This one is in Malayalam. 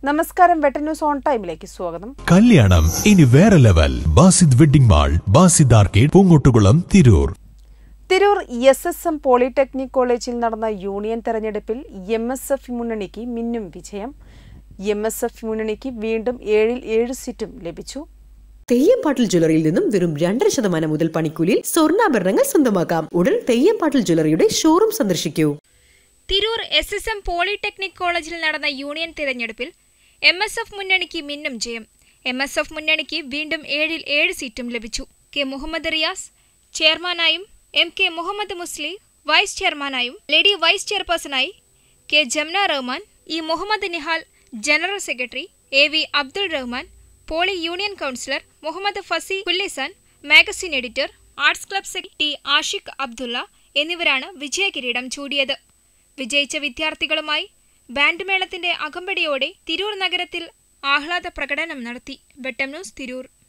നമസ്കാരം വെട്ട ന്യൂസ് ഓൺ ടൈമിലേക്ക് സ്വാഗതം കല്യാണം ഇനി വേറെ level Basid wedding mall Basid arcade Poongottukulam Tirur Tirur S S M polytechnic കോളേജിൽ നടന്ന യൂണിയൻ തെരഞ്ഞെടുപ്പിൽ എം എസ് എഫ് മുന്നണിക്ക് മിന്നും വിജയം എം എസ് എഫ് മുന്നണിക്ക് വീണ്ടും ഏഴിൽ ഏഴ് സീറ്റും ലഭിച്ചു തെയ്യംപാട്ടിൽ ജ്വല്ലറിയിൽ നിന്നും വെറും രണ്ടര ശതമാനം മുതൽ പണിക്കൂലിയിൽ സ്വർണ്ണാഭരണങ്ങൾ സ്വന്തമാക്കാം ഉടൻ തെയ്യംപാട്ടിൽ ജ്വല്ലറിയുടെ ഷോറൂം സന്ദർശിക്കൂ Tirur S S M polytechnic കോളേജിൽ നടന്ന യൂണിയൻ തിരഞ്ഞെടുപ്പിൽ എം എസ് എഫ് മുന്നണിക്ക് മിന്നും ജയം എം എസ് എഫ് മുന്നണിക്ക് വീണ്ടും ഏഴിൽ ഏഴ് സീറ്റും ലഭിച്ചു കെ മുഹമ്മദ് റിയാസ് ചെയർമാനായും M K Muhammad Musli vice ചെയർമാനായും ലേഡി വൈസ് ചെയർപേഴ്സണായി K Jamna Rahman E Muhammad Nihal general secretary A V Abdul Rahman poly union councillor Muhammad Fasi കുല്ലിസാൻ magazine editor arts club secretary Ashiq Abdulla എന്നിവരാണ് വിജയകിരീടം ചൂടിയത് വിജയിച്ച വിദ്യാർത്ഥികളുമായി ബാൻഡ് മേളത്തിന്റെ അകമ്പടിയോടെ തിരൂർ നഗരത്തിൽ ആഹ്ലാദ പ്രകടനം നടത്തി വെട്ടം ന്യൂസ് തിരൂർ